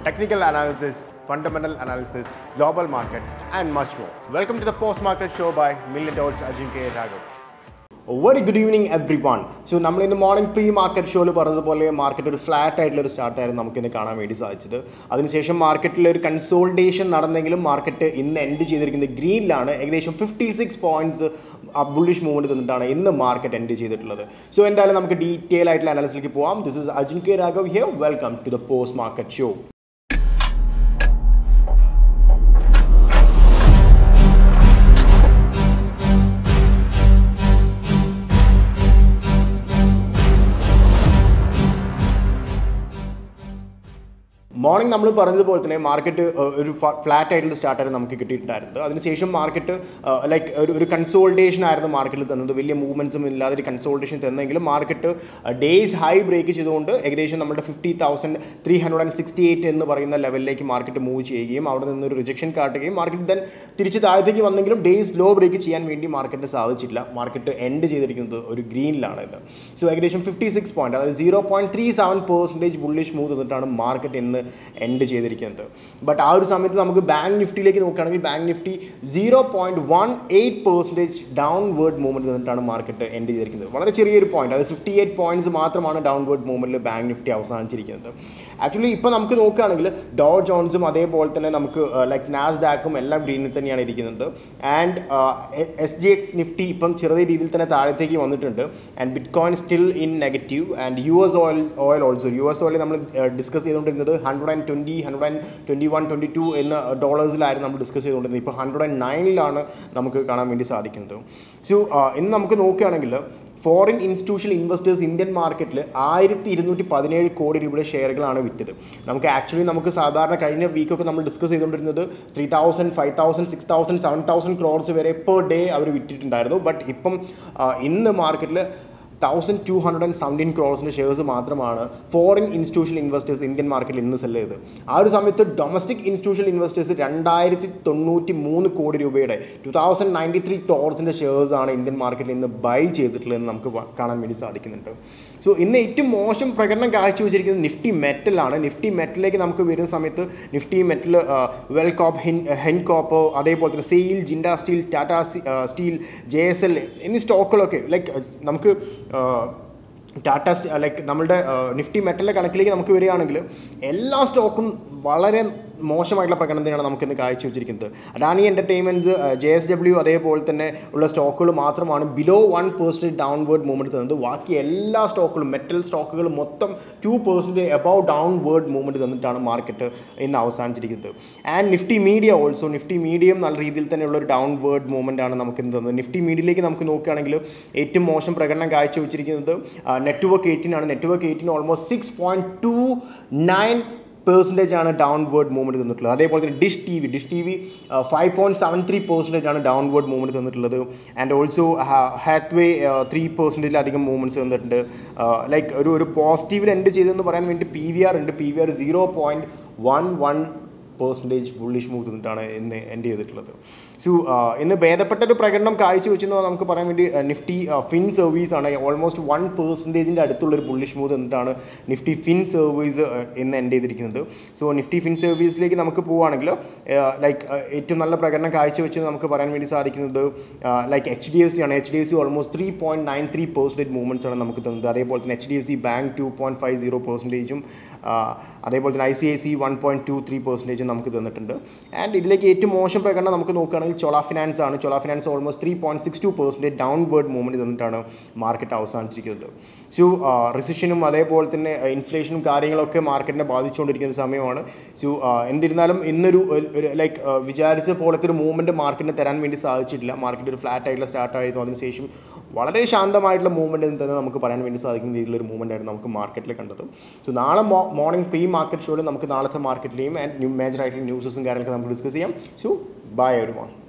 technical analysis, fundamental analysis, global market, and much more. Welcome to the Post Market Show by Million Dollars Ajinkya Raghav. Very good evening everyone so നമ്മൾ ഇന്ന് morning pre market ഷോയിൽ പറഞ്ഞതുപോലെ market ഒരു flat ആയിട്ടുള്ള ഒരു സ്റ്റാർട്ടായിരുന്നു നമുക്കിന്ന് കാണാൻ വേണ്ടി സാധിച്ചത് അതിനുശേഷം മാർക്കറ്റിൽ ഒരു കൺസോൾട്ടേഷൻ നടന്നെങ്കിലും മാർക്കറ്റ് ഇന്ന് എൻഡ് ചെയ്തിരിക്കുന്നത് ഗ്രീനിലാണ് ഏകദേശം fifty six points bullish movement തന്നിട്ടാണ് ഇന്ന് മാർക്കറ്റ് എൻഡ് ചെയ്തിട്ടുള്ളത് സോ എന്തായാലും നമുക്ക് ഡീറ്റെയിൽ ആയിട്ടുള്ള അനാലിസിലേക്ക് പോവാം this is Arjun K Raghav here welcome to the post market show morning നമ്മൾ പറഞ്ഞതുപോലെ തന്നെ മാർക്കറ്റ് ഒരു ഫ്ലാറ്റ് ആയിട്ടുള്ള സ്റ്റാർട്ടായിരുന്നു നമുക്ക് കിട്ടിയിട്ടുണ്ടായിരുന്നത് അതിനുശേഷം മാർക്കറ്റ് ലൈക്ക് ഒരു ഒരു കൺസോൾട്ടേഷൻ ആയിരുന്നു മാർക്കറ്റിൽ തന്നത് വലിയ മൂവ്മെൻറ്റ്സും ഇല്ലാതെ ഒരു കൺസോൾട്ടേഷൻ തന്നെങ്കിലും മാർക്കറ്റ് ഡേയ്സ് ഹൈ ബ്രേക്ക് ചെയ്തുകൊണ്ട് ഏകദേശം നമ്മുടെ fifty thousand three hundred and sixty eight എന്ന് പറയുന്ന ലെവലിലേക്ക് മാർക്കറ്റ് മൂവ് ചെയ്യുകയും അവിടെ നിന്ന് ഒരു റിജക്ഷൻ കാട്ടുകയും മാർക്കറ്റ് ദെൻ തിരിച്ച് താഴത്തേക്ക് വന്നെങ്കിലും ഡേയ്സ് ലോ ബ്രേക്ക് ചെയ്യാൻ വേണ്ടി മാർക്കറ്റിന് സാധിച്ചില്ല മാർക്കറ്റ് എൻഡ് ചെയ്തിരിക്കുന്നത് ഒരു ഗ്രീനിലാണ് ഇത് സോ ഏകദേശം ഫിഫ്റ്റി സിക്സ് പോയിന്റ് അതായത് zero point three seven percentage bullish move തന്നിട്ടാണ് മാർക്കറ്റ് ഇന്ന് എൻഡ് ചെയ്തിരിക്കുന്നത് ബട്ട് ആ ഒരു സമയത്ത് നമുക്ക് ബാങ്ക് നിഫ്റ്റിയിലേക്ക് നോക്കുകയാണെങ്കിൽ bank Nifty zero point one eight percentage downward movement തന്നിട്ടാണ് മാർക്കറ്റ് എൻഡ് ചെയ്തിരിക്കുന്നത് വളരെ ചെറിയൊരു പോയിന്റ് അത് ഫിഫ്റ്റി എയ്റ്റ് പോയിന്റ്സ് മാത്രമാണ് ഡൗൺ വേർഡ് മൂവ്മെൻറ്റിൽ ബാങ്ക് നിഫ്റ്റി അവസാനിച്ചിരിക്കുന്നത് ആക്ച്വലി ഇപ്പോൾ നമുക്ക് നോക്കുകയാണെങ്കിൽ ഡോ ജോൺസും അതേപോലെ തന്നെ നമുക്ക് ലൈക്ക് നാസ് ഡാക്കും എല്ലാം ഗ്രീനിൽ തന്നെയാണ് ഇരിക്കുന്നത് and S G X Nifty ഇപ്പം ചെറിയ രീതിയിൽ തന്നെ താഴത്തേക്ക് വന്നിട്ടുണ്ട് and bitcoin still in negative and U S oil oil also U S oil നമ്മൾ ഡിസ്കസ് ചെയ്തുകൊണ്ടിരുന്നത് hundred and twenty hundred and twenty one twenty two എന്ന ഡോളേഴ്സിലായിരുന്നു നമ്മൾ ഡിസ്കസ് ചെയ്തുകൊണ്ടിരുന്നത് ഇപ്പോൾ ഹൺഡ്രഡ് ആൻഡ് നയനിലാണ് നമുക്ക് കാണാൻ വേണ്ടി സാധിക്കുന്നത് സോ ഇന്ന് നമുക്ക് നോക്കുകയാണെങ്കിൽ ഫോറിൻ ഇൻസ്റ്റിറ്റ്യൂഷണൽ ഇൻവെസ്റ്റേഴ്സ് ഇന്ത്യൻ മാർക്കറ്റിൽ ആയിരത്തി ഇരുന്നൂറ്റി പതിനേഴ് കോടി രൂപയുടെ ഷെയറുകളാണ് വിറ്റത് നമുക്ക് ആക്ച്വലി നമുക്ക് സാധാരണ കഴിഞ്ഞ വീക്കൊക്കെ നമ്മൾ ഡിസ്കസ് ചെയ്തുകൊണ്ടിരുന്നത് three thousand five thousand six thousand seven thousand crores വരെ പെർ ഡേ അവർ വിറ്റിട്ടുണ്ടായിരുന്നു ബട്ട് ഇപ്പം ഇന്ന് മാർക്കറ്റിൽ thousand two hundred and seventeen ക്രോഡ്സിൻ്റെ ഷെയർസ് മാത്രമാണ് ഫോറിൻ ഇൻസ്റ്റിറ്റ്യൂഷണൽ ഇൻവെസ്റ്റേഴ്സ് ഇന്ത്യൻ മാർക്കറ്റിൽ ഇന്ന് സെല്ല് ചെയ്തത് ആ ഒരു സമയത്ത് ഡൊമസ്റ്റിക് ഇൻസ്റ്റിറ്റ്യൂഷണൽ ഇൻവെസ്റ്റേഴ്സ് രണ്ടായിരത്തി തൊണ്ണൂറ്റി മൂന്ന് കോടി രൂപയുടെ ടു തൗസൻഡ് നയൻറ്റി ത്രീ ടോർസിൻ്റെ ഷെയർസാണ് ഇന്ത്യൻ മാർക്കറ്റിൽ ഇന്ന് ബൈ ചെയ്തിട്ടുള്ളതെന്ന് നമുക്ക് കാണാൻ വേണ്ടി സാധിക്കുന്നുണ്ട് സോ ഇന്ന് ഏറ്റവും മോശം പ്രകടനം കാഴ്ചവെച്ചിരിക്കുന്നത് നിഫ്റ്റി മെറ്റലാണ് നിഫ്റ്റി മെറ്റലിലേക്ക് നമുക്ക് വരുന്ന സമയത്ത് നിഫ്റ്റി മെറ്റൽ വെൽകോപ്പ് ഹിൻ ഹെൻകോപ്പ് അതേപോലെ തന്നെ SAIL Jindal steel Tata steel J S L എന്നീ സ്റ്റോക്കുകളൊക്കെ ലൈക്ക് നമുക്ക് ടാറ്റ ലൈക്ക് നമ്മളുടെ നിഫ്റ്റി മെറ്റലിൻ്റെ കണക്കിലേക്ക് നമുക്ക് വരികയാണെങ്കിൽ എല്ലാ സ്റ്റോക്കും വളരെ മോശമായിട്ടുള്ള പ്രകടനം തന്നെയാണ് നമുക്കിന്ന് കാഴ്ചവെച്ചിരിക്കുന്നത് Adani entertainments J S W അതേപോലെ തന്നെ ഉള്ള സ്റ്റോക്കുകൾ മാത്രമാണ് below one percentage downward movement തന്നത് ബാക്കി എല്ലാ സ്റ്റോക്കുകളും മെറ്റൽ സ്റ്റോക്കുകൾ മൊത്തം two percentage above downward movement തന്നിട്ടാണ് മാർക്കറ്റ് ഇന്ന് അവസാനിച്ചിരിക്കുന്നത് and Nifty media also Nifty medium നല്ല രീതിയിൽ തന്നെയുള്ള ഒരു ഡൗൺവേർഡ് മൂവ്മെൻ്റ് ആണ് നമുക്ക് ഇന്ന് തന്നത് നിഫ്റ്റി മീഡിയയിലേക്ക് നമുക്ക് നോക്കുകയാണെങ്കിൽ ഏറ്റവും മോശം പ്രകടനം കാഴ്ചവെച്ചിരിക്കുന്നത് നെറ്റ്വർക്ക് എയ്റ്റീൻ ആണ് network eighteen almost six point two nine percentage ആണ് ഡൗൺവേർഡ് മൂവ്മെൻറ്റ് തന്നിട്ടുള്ളത് അതേപോലെ തന്നെ dish T V dish T V five point seven three percentage ആണ് ഡൗൺവേർഡ് മൂവ്മെൻറ്റ് തന്നിട്ടുള്ളത് ആൻഡ് ഓൾസോ ഹാത്വേ ത്രീ പെർസെൻറ്റേജിലധികം മൂവ്മെൻറ്റ്സ് തന്നിട്ടുണ്ട് ലൈക്ക് ഒരു ഒരു പോസിറ്റീവിൽ എൻഡ് ചെയ്തതെന്ന് പറയാൻ വേണ്ടി പി വി ആർ ഉണ്ട് P V R zero point one one percentage bullish move തന്നിട്ടാണ് ഇന്ന് എൻഡ് ചെയ്തിട്ടുള്ളത് സോ ഇന്ന് ഭേദപ്പെട്ട ഒരു പ്രകടനം കാഴ്ചവെച്ചെന്ന് നമുക്ക് പറയാൻ വേണ്ടി നിഫ്റ്റി ഫിൻ സർവീസ് ആണ് ഓൾമോസ്റ്റ് വൺ പേഴ്സൻറ്റേജിൻ്റെ അടുത്തുള്ള ഒരു ബുള്ളിഷ് മൂവ് തന്നിട്ടാണ് നിഫ്റ്റി ഫിൻ സർവീസ് ഇന്ന് എൻഡ് ചെയ്തിരിക്കുന്നത് സോ നിഫ്റ്റി ഫിൻ സർവീസിലേക്ക് നമുക്ക് പോവുകയാണെങ്കിൽ ലൈക്ക് ഏറ്റവും നല്ല പ്രകടനം കാഴ്ചവെച്ചെന്ന് നമുക്ക് പറയാൻ വേണ്ടി സാധിക്കുന്നത് like H D F C ആണ് H D F C almost three point nine three percentage movements ആണ് നമുക്ക് തന്നത് അതേപോലെ തന്നെ H D F C bank two point five zero പെർസെൻറ്റേജും അതേപോലെ തന്നെ I C I C one point two three പെർസെൻറ്റേജും നമുക്ക് തന്നിട്ടുണ്ട് ആൻഡ് ഇതിലേക്ക് ഏറ്റവും മോശം പ്രകടനം നമുക്ക് നോക്കുകയാണെങ്കിൽ ചോള ഫിനാൻസ് ആണ് Chola finance almost three point six two percentage downward movement തന്നിട്ടാണ് മാർക്കറ്റ് അവസാനിച്ചിരിക്കുന്നത് സോ റിസഷനും അതേപോലെ തന്നെ ഇൻഫ്ലേഷനും കാര്യങ്ങളൊക്കെ മാർക്കറ്റിനെ ബാധിച്ചുകൊണ്ടിരിക്കുന്ന സമയമാണ് സോ എന്നിരുന്നാലും ഇന്നൊരു ലൈക്ക് വിചാരിച്ച പോലത്തെ ഒരു മൂവ്മെൻറ്റ് മാർക്കറ്റിന് തരാൻ വേണ്ടി സാധിച്ചിട്ടില്ല മാർക്കറ്റ് ഒരു ഫ്ലാറ്റ് ആയിട്ടുള്ള സ്റ്റാർട്ട് ആയിരുന്നു അതിനുശേഷം വളരെ ശാന്തമായിട്ടുള്ള മൂവ്മെൻറ്റ് എന്ന് തന്നെ നമുക്ക് പറയാൻ വേണ്ടി സാധിക്കുന്ന രീതിയിലൊരു മൂവ്മെൻ്റ് ആയിരുന്നു നമുക്ക് മാർക്കറ്റിൽ കണ്ടത് സോ നാളെ മോർണിംഗ് പ്രീ മാർക്കറ്റ് ഷോയിൽ നമുക്ക് നാളത്തെ മാർക്കറ്റിലെയും ആൻഡ് മേജർ ആയിട്ടുള്ള ന്യൂസസും കാര്യങ്ങളൊക്കെ നമുക്ക് ഡിസ്കസ് ചെയ്യാം സോ ബൈ എവരി വൺ